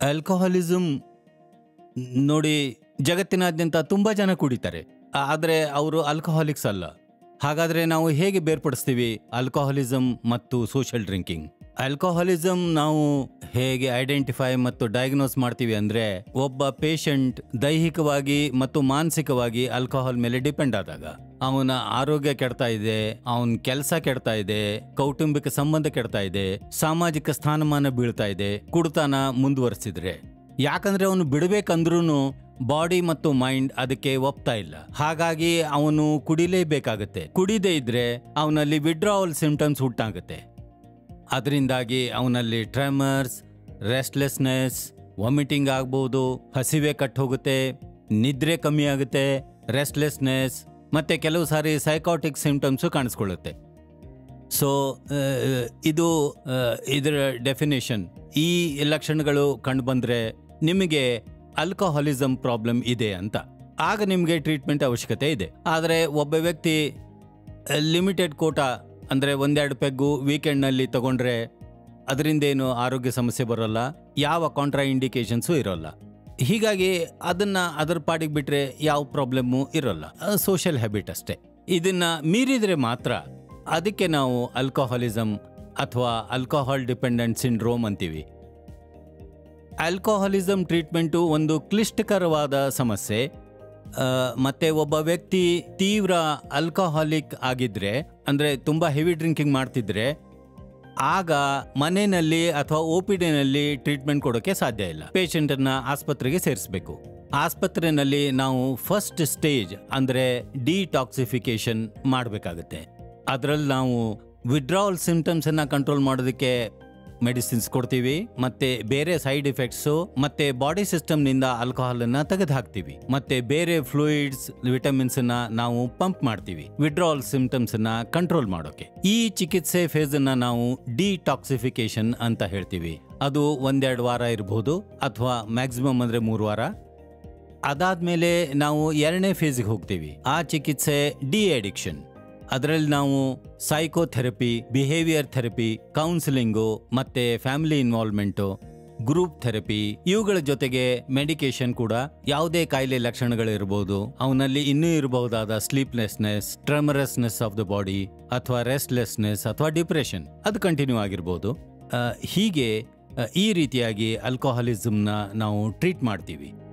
alcoholism ನೋಡಿ ಜಗತ್ತಿನಾದ್ಯಂತ ತುಂಬ ಜನ ಕುಡಿತಾರೆ ಆದರೆ ಅವರು ಆಲ್ಕೋಹಾಲಿಕ್ಸ್ ಅಲ್ಲ ಹಾಗಾದರೆ ನಾವು ಹೇಗೆ ಬೇರ್ಪಡಿಸ್ತೀವಿ ಆಲ್ಕೋಹಾಲಿಸಮ್ ಮತ್ತು ಸೋಷಿಯಲ್ ಡ್ರಿಂಕಿಂಗ್ ಆಲ್ಕೋಹಾಲಿಸಮ್ ನಾವು ಹೇಗೆ ಐಡೆಂಟಿಫೈ ಮತ್ತು ಡಯಾಗ್ನೋಸ್ ಮಾಡ್ತೀವಿ ಅಂದರೆ ಒಬ್ಬ ಪೇಷಂಟ್ ದೈಹಿಕವಾಗಿ ಮತ್ತು ಮಾನಸಿಕವಾಗಿ ಆಲ್ಕೋಹಾಲ್ ಮೇಲೆ ಡಿಪೆಂಡ್ ಆದಾಗ ಅವನ ಆರೋಗ್ಯ ಕೆಡ್ತಾ ಇದೆ ಅವನ ಕೆಲಸ ಕೆಡ್ತಾ ಇದೆ ಕೌಟುಂಬಿಕ ಸಂಬಂಧ ಕೆಡ್ತಾ ಇದೆ ಸಾಮಾಜಿಕ ಸ್ಥಾನಮಾನ ಬೀಳ್ತಾ ಇದೆ ಕುಡ್ತಾನ ಮುಂದುವರಿಸಿದ್ರೆ ಯಾಕಂದ್ರೆ ಅವನು ಬಿಡಬೇಕಂದ್ರೂ ಬಾಡಿ ಮತ್ತು ಮೈಂಡ್ ಅದಕ್ಕೆ ಒಪ್ತಾ ಇಲ್ಲ ಹಾಗಾಗಿ ಅವನು ಕುಡಿಲೇಬೇಕಾಗತ್ತೆ ಕುಡಿದೇ ಇದ್ರೆ ಅವನಲ್ಲಿ ವಿಡ್ರಾವಲ್ ಸಿಂಟಮ್ಸ್ ಹುಟ್ಟಾಗುತ್ತೆ ಅದರಿಂದಾಗಿ ಅವನಲ್ಲಿ ಟ್ರೆಮರ್ಸ್ ರೆಸ್ಟ್ಲೆಸ್ನೆಸ್ ವಾಮಿಟಿಂಗ್ ಆಗ್ಬೋದು ಹಸಿವೆ ಕಟ್ ಹೋಗುತ್ತೆ ನಿದ್ರೆ ಕಮ್ಮಿ ಆಗುತ್ತೆ ರೆಸ್ಟ್ಲೆಸ್ನೆಸ್ ಮತ್ತೆ ಕೆಲವು ಸಾರಿ ಸೈಕಾಟಿಕ್ ಸಿಂಟಮ್ಸು ಕಾಣಿಸ್ಕೊಳ್ಳುತ್ತೆ ಸೊ ಇದು ಆ, ಇದರ ಡೆಫಿನೇಷನ್ ಈ ಲಕ್ಷಣಗಳು ಕಂಡುಬಂದರೆ ನಿಮಗೆ ಆಲ್ಕೋಹಾಲಿಸಮ್ ಪ್ರಾಬ್ಲಮ್ ಇದೆ ಅಂತ ಆಗ ನಿಮಗೆ ಟ್ರೀಟ್ಮೆಂಟ್ ಅವಶ್ಯಕತೆ ಇದೆ ಆದರೆ ಒಬ್ಬ ವ್ಯಕ್ತಿ ಲಿಮಿಟೆಡ್ ಕೋಟಾ ಅಂದರೆ ಒಂದೆರಡು ಪೆಗ್ಗು ವೀಕೆಂಡ್ನಲ್ಲಿ ತಗೊಂಡ್ರೆ ಅದರಿಂದೇನು ಆರೋಗ್ಯ ಸಮಸ್ಯೆ ಬರೋಲ್ಲ ಯಾವ ಕಾಂಟ್ರಾ ಇಂಡಿಕೇಶನ್ಸು ಇರೋಲ್ಲ ಹೀಗಾಗಿ ಅದನ್ನ ಅದರ ಪಾಡಿಗೆ ಬಿಟ್ರೆ ಯಾವ ಪ್ರಾಬ್ಲಮ್ಮು ಇರೋಲ್ಲ ಸೋಷಿಯಲ್ ಹ್ಯಾಬಿಟ್ ಅಷ್ಟೇ ಇದನ್ನ ಮೀರಿದ್ರೆ ಮಾತ್ರ ಅದಕ್ಕೆ ನಾವು ಆಲ್ಕೋಹಾಲಿಸಮ್ ಅಥವಾ ಆಲ್ಕೋಹಾಲ್ ಡಿಪೆಂಡೆಂಟ್ ಸಿಂಡ್ರೋಮ್ ಅಂತೀವಿ ಆಲ್ಕೋಹಾಲಿಸಮ್ ಟ್ರೀಟ್ಮೆಂಟು ಒಂದು ಕ್ಲಿಷ್ಟಕರವಾದ ಸಮಸ್ಯೆ ಆ, ಮತ್ತೆ ಒಬ್ಬ ವ್ಯಕ್ತಿ ತೀವ್ರ ಆಲ್ಕೋಹಾಲಿಕ್ ಆಗಿದ್ರೆ ಅಂದ್ರೆ ತುಂಬಾ ಹೆವಿ ಡ್ರಿಂಕಿಂಗ್ ಮಾಡ್ತಿದ್ರೆ ಆಗ ಮನೆಯಲ್ಲಿ ಅಥವಾ ಒ ಪಿ ಡಿನಲ್ಲಿ ಟ್ರೀಟ್ಮೆಂಟ್ ಕೊಡೋಕೆ ಸಾಧ್ಯ ಇಲ್ಲ ಪೇಷಂಟ್ ಅನ್ನ ಆಸ್ಪತ್ರೆಗೆ ಸೇರಿಸಬೇಕು ಆಸ್ಪತ್ರೆಯಲ್ಲಿ ನಾವು ಫಸ್ಟ್ ಸ್ಟೇಜ್ ಅಂದ್ರೆ ಡಿಟಾಕ್ಸಿಫಿಕೇಶನ್ ಮಾಡಬೇಕಾಗುತ್ತೆ ಅದರಲ್ಲಿ ನಾವು ವಿಡ್ರಾವಲ್ ಸಿಂಟಮ್ಸ್ ಅನ್ನ ಕಂಟ್ರೋಲ್ ಮಾಡೋದಕ್ಕೆ ಮೆಡಿಸಿನ್ಸ್ ಕೊಡ್ತೀವಿ ಮತ್ತೆ ಬೇರೆ ಸೈಡ್ ಎಫೆಕ್ಟ್ಸು ಮತ್ತೆ ಬಾಡಿ ಸಿಸ್ಟಮ್ ನಿಂದ ಆಲ್ಕೋಹಾಲ್ ಅನ್ನ ತೆಗೆದು ಹಾಕ್ತೀವಿ ಮತ್ತೆ ಬೇರೆ ಫ್ಲೂಯಿಡ್ಸ್ ವಿಟಮಿನ್ಸ್ ಅನ್ನ ನಾವು ಪಂಪ್ ಮಾಡ್ತೀವಿ ವಿಡ್ರಾವಲ್ ಸಿಂಟಮ್ಸ್ ಅನ್ನ ಕಂಟ್ರೋಲ್ ಮಾಡೋಕೆ ಈ ಚಿಕಿತ್ಸೆ ಫೇಸ್ ಅನ್ನ ನಾವು ಡಿಟಾಕ್ಸಿಫಿಕೇಶನ್ ಅಂತ ಹೇಳ್ತೀವಿ ಅದು ಒಂದೆರಡು ವಾರ ಇರಬಹುದು ಅಥವಾ ಮ್ಯಾಕ್ಸಿಮಮ್ ಅಂದ್ರೆ ಮೂರು ವಾರ ಅದಾದ್ಮೇಲೆ ನಾವು ಎರಡನೇ ಫೇಸ್ಗೆ ಹೋಗ್ತೀವಿ ಆ ಚಿಕಿತ್ಸೆ ಡಿ ಅಡಿಕ್ಷನ್ ಅದರಲ್ಲಿ ನಾವು ಸೈಕೋಥೆರಪಿ ಬಿಹೇವಿಯರ್ ಥೆರಪಿ ಕೌನ್ಸಿಲಿಂಗು ಮತ್ತೆ ಫ್ಯಾಮಿಲಿ ಇನ್ವಾಲ್ವ್ಮೆಂಟು ಗ್ರೂಪ್ ಥೆರಪಿ ಇವುಗಳ ಜೊತೆಗೆ ಮೆಡಿಕೇಶನ್ ಕೂಡ ಯಾವುದೇ ಕಾಯಿಲೆ ಲಕ್ಷಣಗಳು ಇರಬಹುದು ಅವನಲ್ಲಿ ಇನ್ನೂ ಇರಬಹುದಾದ sleeplessness tremorousness of the body ಅಥವಾ ರೆಸ್ಟ್ಲೆಸ್ನೆಸ್ ಅಥವಾ ಡಿಪ್ರೆಷನ್ ಅದು ಕಂಟಿನ್ಯೂ ಆಗಿರ್ಬೋದು ಆ, ಹೀಗೆ ಆ, ಈ ರೀತಿಯಾಗಿ ಆಲ್ಕೋಹಾಲಿಸಮ್ನ ನಾವು ಟ್ರೀಟ್ ಮಾಡ್ತೀವಿ